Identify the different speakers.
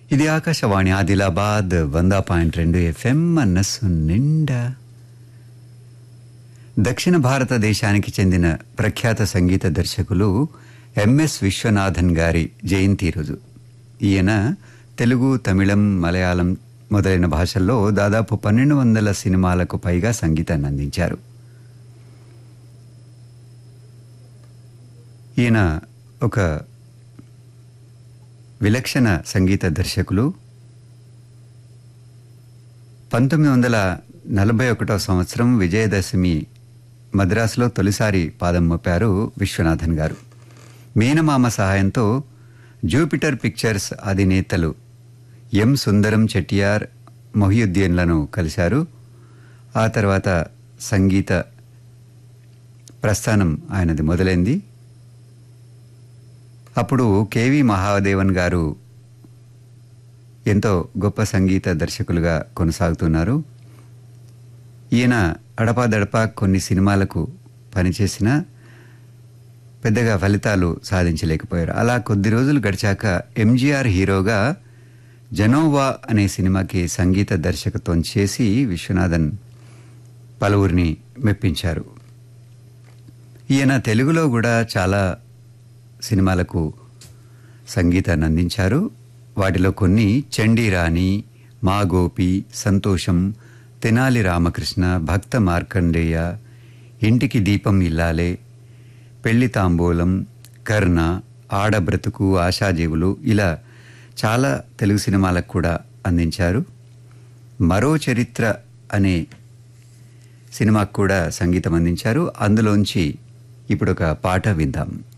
Speaker 1: ఇది ఆకాశవాణి ఆదిలాబాద్ వంద పాయింట్ రెండు ఎఫ్ఎం మనస్సు నిండా దక్షిణ భారతదేశానికి చెందిన ప్రఖ్యాత సంగీత దర్శకులు ఎంఎస్ విశ్వనాథన్ గారి జయంతి రోజు ఈయన తెలుగు తమిళం మలయాళం మొదలైన భాషల్లో దాదాపు పన్నెండు వందల సినిమాలకు పైగా సంగీతాన్ని అందించారు ఈయన ఒక విలక్షణ సంగీత దర్శకులు పంతొమ్మిది వందల నలభై ఒకటో సంవత్సరం విజయదశమి మద్రాసులో తొలిసారి పాదం మోపారు విశ్వనాథన్ గారు మేనమామ సహాయంతో జూపిటర్ పిక్చర్స్ అధినేతలు ఎం సుందరం చెట్టియార్ మొహియుద్దీన్లను కలిశారు ఆ తర్వాత సంగీత ప్రస్థానం ఆయనది మొదలైంది అప్పుడు కేవి మహాదేవన్ గారు ఎంతో గొప్ప సంగీత దర్శకులుగా కొనసాగుతున్నారు ఈయన అడపాదడపా కొన్ని సినిమాలకు పనిచేసిన పెద్దగా ఫలితాలు సాధించలేకపోయారు అలా కొద్ది రోజులు గడిచాక ఎంజీఆర్ హీరోగా జనోవా అనే సినిమాకి సంగీత దర్శకత్వం చేసి విశ్వనాథన్ పలువురిని మెప్పించారు ఈయన తెలుగులో కూడా చాలా సినిమాలకు సంగీతాన్ని అందించారు వాటిలో కొన్ని చండీరాణి మా గోపి సంతోషం తెనాలి రామకృష్ణ భక్త మార్కండేయ ఇంటికి దీపం ఇల్లాలే పెళ్లి తాంబూలం కర్ణ ఆడబ్రతుకు ఆశాజీవులు ఇలా చాలా తెలుగు సినిమాలకు కూడా అందించారు మరో చరిత్ర అనే సినిమాకు కూడా సంగీతం అందించారు అందులోంచి ఇప్పుడు ఒక పాట విందాం